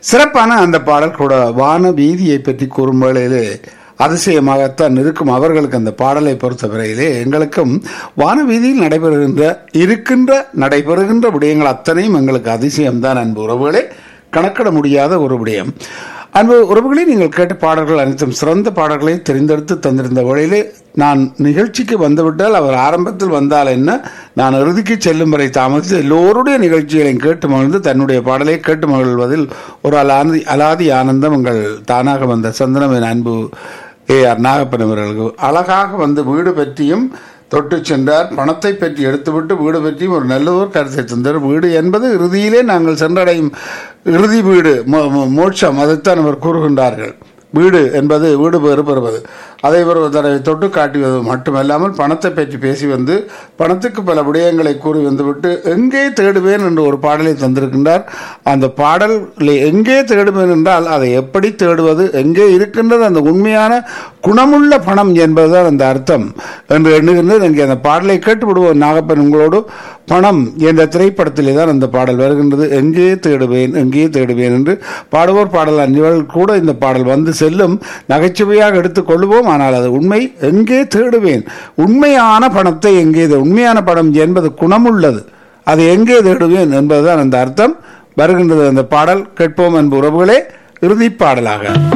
சிறப்பான அந்த பாடல் கூட வான வீதியை பற்றி கூறும் வேளையிலே அதிசயமாகத்தான் இருக்கும் அவர்களுக்கு அந்த பாடலை பொறுத்தவரையிலே எங்களுக்கும் வானவீதியில் நடைபெறுகின்ற இருக்கின்ற நடைபெறுகின்ற விடயங்கள் அத்தனையும் எங்களுக்கு அதிசயம்தான் அன்பு உறவுகளே கணக்கிட முடியாத ஒரு விடயம் அன்பு உறவுகளே நீங்கள் கேட்ட பாடல்கள் அனைத்தும் சிறந்த பாடல்களை தெரிந்தெடுத்து தந்திருந்த வேளையிலே நான் நிகழ்ச்சிக்கு வந்துவிட்டால் அவர் ஆரம்பத்தில் வந்தால் என்ன நான் இறுதிக்கு செல்லும் வரை தாமதித்து எல்லோருடைய நிகழ்ச்சிகளையும் கேட்டு மகிழ்ந்து தன்னுடைய பாடலை கேட்டு மகிழ்வதில் ஒரு அலாதி அலாதி ஆனந்தம் உங்கள் தானாக வந்த சந்தனமின் அன்பு ஏ ஆர் நாகப்பன் அவர்களுக்கு அழகாக வந்து வீடு பற்றியும் தொட்டு சென்றார் பணத்தை பற்றி எடுத்துவிட்டு வீடு பற்றியும் ஒரு நல்லதோர் கருத்தை தந்தார் வீடு என்பது இறுதியிலே நாங்கள் சென்றடையும் இறுதி வீடு மோ- மோ- மோட்சம் அதைத்தான் அவர் கூறுகின்றார்கள் வீடு என்பது வீடு பேறு பெறுவது அதை ஒரு தடவை தொட்டு காட்டுவது மட்டுமல்லாமல் பணத்தை பற்றி பேசி வந்து பணத்துக்கு பல விடயங்களை கூறி வந்துவிட்டு எங்கே தேடுவேன் என்று ஒரு பாடலை தந்திருக்கின்றார் அந்த பாடல் எங்கே தேடுவேன் என்றால் அதை எப்படி தேடுவது எங்கே இருக்கின்றது அந்த உண்மையான குணமுள்ள பணம் என்பதுதான் அந்த அர்த்தம் என்று எண்ணுகின்றது இங்கே அந்த பாடலை கேட்டு விடுவோம் நாகப்பன் உங்களோடு பணம் என்ற திரைப்படத்திலே தான் அந்த பாடல் வருகின்றது எங்கே தேடுவேன் எங்கே தேடுவேன் என்று பாடுவோர் பாடல் அஞ்சல் கூட இந்த பாடல் வந்து செல்லும் நகைச்சுவையாக எடுத்துக் கொள்வோம் ஆனால் அது உண்மை எங்கே தேடுவேன் உண்மையான பணத்தை எங்கே தே- உண்மையான பணம் என்பது குணமுள்ளது அது எங்கே தேடுவேன் என்பதுதான் அந்த அர்த்தம் வருகின்றது அந்த பாடல் கேட்போம் என்பு உறவுகளே இறுதிப் பாடலாக